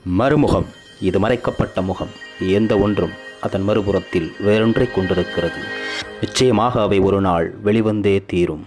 மறுமுகம் இது மறைக்கப்பட்ட முகம் எந்த ஒன்றும் அதன் மறுபுறத்தில் வேறொன்றை கொண்டிருக்கிறது நிச்சயமாக அவை ஒரு நாள் வெளிவந்தே தீரும்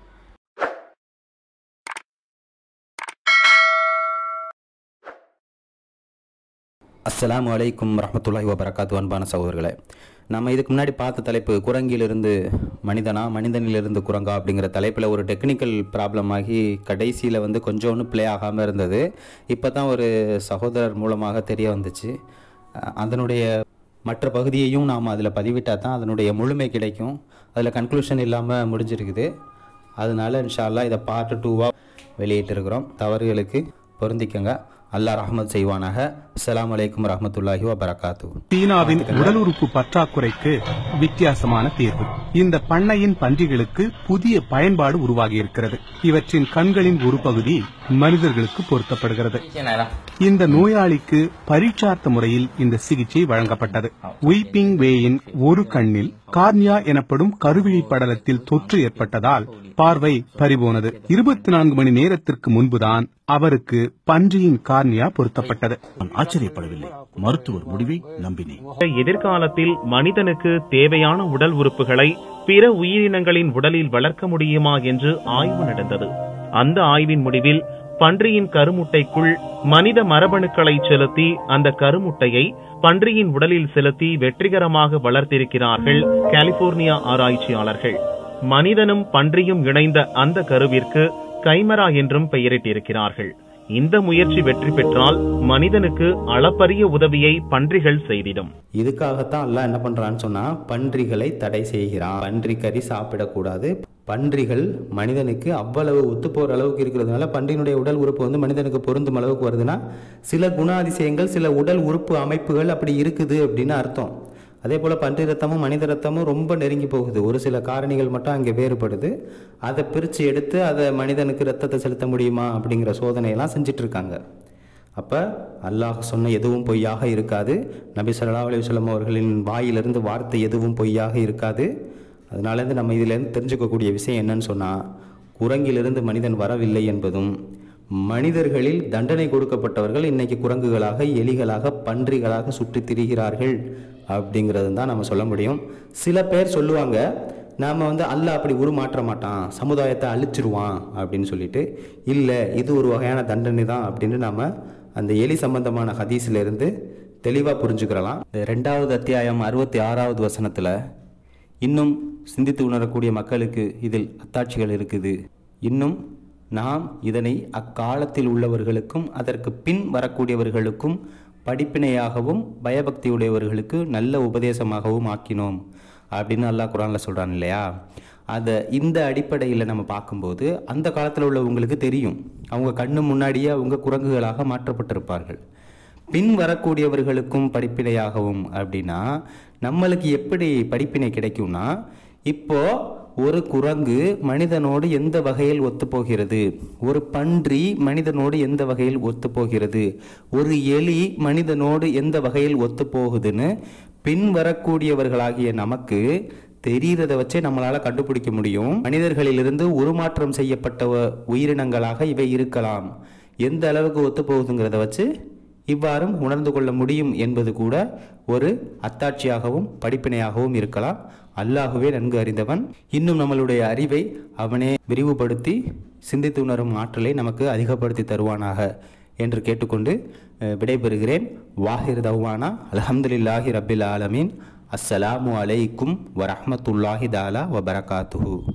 அஸ்ஸலாமு அலைக்கும் வரஹ்மத்துல்லாஹி வபரகாத்து அன்பான சகோதரர்களே நம்ம இதுக்கு முன்னாடி பார்த்த தலைப்பு குரங்கிலிருந்து மனிதனா மனிதனிலிருந்து குரங்கா அப்படிங்கிற தலைப்பில் ஒரு டெக்னிக்கல் ப்ராப்ளம் ஆகி கடைசியில் வந்து கொஞ்சம் ஒன்றும் ப்ளே ஆகாமல் இருந்தது இப்போ தான் ஒரு சகோதரர் மூலமாக தெரிய வந்துச்சு அஹ் அதனுடைய மற்ற பகுதியையும் நாம் அதில் பதிவிட்டால் தான் அதனுடைய முழுமை கிடைக்கும் அதில் கன்க்ளூஷன் இல்லாமல் முடிஞ்சிருக்குது அதனால இன்ஷா அல்லாஹ் இதை பார்ட் டூவாக வெளியிட்டிருக்கிறோம் தவறுகளுக்கு பொருந்திக்கங்க அல்லாஹ் ரஹ்மத் செய்வானாக அஸ்ஸலாமு அலைக்கும் ரஹ்மத்துல்லாஹி வபரகாத்து சீனாவின் உடல் உறுப்பு பற்றாக்குறைக்கு வித்தியாசமான தீர்வு இந்த பண்ணையின் பன்றிகளுக்கு புதிய பயன்பாடு உருவாகி இருக்கிறது இவற்றின் கண்களின் ஒரு பகுதி மனிதர்களுக்கு பொருத்தப்படுகிறது இந்த நோயாளிக்கு பரீட்சார்த்த முறையில் இந்த சிகிச்சை வழங்கப்பட்டது உய்பிங் வேயின் ஒரு கண்ணில் கார்னியா எனப்படும் கருவிழி படலத்தில் தொற்று ஏற்பட்டதால் பார்வை பறிபோனது இருபத்தி நான்கு மணி நேரத்திற்கு முன்புதான் அவருக்கு பன்றியின் கார்னியா பொருத்தப்பட்டது நான் ஆச்சரியப்படவில்லை மருத்துவர் முடிவை நம்பினேன் எதிர்காலத்தில் மனிதனுக்கு தேவையான உடல் உறுப்புகளை பிற உயிரினங்களின் உடலில் வளர்க்க முடியுமா என்று ஆய்வு நடந்தது அந்த ஆய்வின் முடிவில் பன்றியின் கருமுட்டைக்குள் மனித மரபணுக்களை செலுத்தி அந்த கருமுட்டையை பன்றியின் உடலில் செலுத்தி வெற்றிகரமாக வளர்த்திருக்கிறார்கள் கலிபோர்னியா ஆராய்ச்சியாளர்கள் மனிதனும் பன்றியும் இணைந்த அந்த கருவிற்கு கைமரா என்றும் பெயரிட்டிருக்கிறார்கள் இந்த முயற்சி வெற்றி பெற்றால் மனிதனுக்கு அளப்பரிய உதவியை பன்றிகள் செய்திடும் இதுக்காகத்தான் அல்லாஹ் என்ன பண்றான்னு சொன்னா பன்றிகளை தடை செய்கிறான் பன்றி கறி சாப்பிடக்கூடாது பன்றிகள் மனிதனுக்கு அவ்வளவு ஒத்து போற அளவுக்கு இருக்கிறதுனால பன்றியினுடைய உடல் உறுப்பு வந்து மனிதனுக்கு பொருந்தும் அளவுக்கு வருதுன்னா சில குணாதிசயங்கள் சில உடல் உறுப்பு அமைப்புகள் அப்படி இருக்குது அப்படின்னு அர்த்தம் அதே போல் பன்றி ரத்தமும் மனித ரத்தமும் ரொம்ப நெருங்கி போகுது ஒரு சில காரணிகள் மட்டும் அங்கே வேறுபடுது அதை பிரித்து எடுத்து அதை மனிதனுக்கு ரத்தத்தை செலுத்த முடியுமா அப்படிங்கிற சோதனையெல்லாம் செஞ்சுட்டு இருக்காங்க அப்போ அல்லாஹ் சொன்ன எதுவும் பொய்யாக இருக்காது நபி ஸல்லல்லாஹு அலைஹி வஸல்லம் அவர்களின் வாயிலிருந்து வார்த்தை எதுவும் பொய்யாக இருக்காது அதனாலேருந்து நம்ம இதிலேருந்து தெரிஞ்சுக்கக்கூடிய விஷயம் என்னன்னு சொன்னால் குரங்கிலிருந்து மனிதன் வரவில்லை என்பதும் மனிதர்களில் தண்டனை கொடுக்கப்பட்டவர்கள் இன்னைக்கு குரங்குகளாக எலிகளாக பன்றிகளாக சுற்றித் திரிகிறார்கள் அப்படிங்கிறது தான் நம்ம சொல்ல முடியும் சில பேர் சொல்லுவாங்க நாம் வந்து அல்லாஹ் அப்படி உருமாற்ற மாட்டான் சமுதாயத்தை அழிச்சிருவான் அப்படின்னு சொல்லிட்டு இல்லை இது ஒரு வகையான தண்டனை தான் அப்படின்னு நாம் அந்த எலி சம்பந்தமான ஹதீஸ்ல இருந்து தெளிவாக புரிஞ்சுக்கிறலாம் இந்த ரெண்டாவது அத்தியாயம் அறுபத்தி ஆறாவது வசனத்தில் இன்னும் சிந்தித்து உணரக்கூடிய மக்களுக்கு இதில் அத்தாட்சிகள் இருக்குது இன்னும் நாம் இதனை அக்காலத்தில் உள்ளவர்களுக்கும் அதற்கு பின் வரக்கூடியவர்களுக்கும் படிப்பினையாகவும் பயபக்தியுடையவர்களுக்கு நல்ல உபதேசமாகவும் ஆக்கினோம் அப்படின்னு அல்லாஹ் குரானில் சொல்கிறான் இல்லையா அதை இந்த அடிப்படையில் நம்ம பார்க்கும்போது அந்த காலத்தில் உள்ளவங்களுக்கு தெரியும் அவங்க கண்ணு முன்னாடியே அவங்க குரங்குகளாக மாற்றப்பட்டிருப்பார்கள் பின் வரக்கூடியவர்களுக்கும் படிப்பினையாகவும் அப்படின்னா நம்மளுக்கு எப்படி படிப்பினை கிடைக்கும்னா இப்போ ஒரு குரங்கு மனிதனோடு எந்த வகையில் ஒத்துப்போகிறது ஒரு பன்றி மனிதனோடு எந்த வகையில் ஒத்துப்போகிறது ஒரு எலி மனிதனோடு எந்த வகையில் ஒத்துப்போகுதுன்னு பின் வரக்கூடியவர்களாகிய நமக்கு தெரிகிறத வச்சே நம்மளால கண்டுபிடிக்க முடியும் மனிதர்களிலிருந்து உருமாற்றம் செய்யப்பட்ட வ- உயிரினங்களாக இவை இருக்கலாம் எந்த அளவுக்கு ஒத்துப்போகுதுங்கிறத வச்சு இவ்வாறும் உணர்ந்து கொள்ள முடியும் என்பது கூட ஒரு அத்தாட்சியாகவும் படிப்பினையாகவும் இருக்கலாம் அல்லாஹுவே நன்கு அறிந்தவன் இன்னும் நம்மளுடைய அறிவை அவனே விரிவுபடுத்தி சிந்தித்து உணரும் ஆற்றலை நமக்கு அதிகப்படுத்தி தருவானாக என்று கேட்டுக்கொண்டு அஹ், விடைபெறுகிறேன் வாஹிர் தௌவானா அல்ஹம்துலில்லாஹி ரப்பில் ஆலமீன் அஸ்ஸலாமு அலைக்கும் வரஹ்மத்துல்லாஹி தாலா வபரகாத்துஹு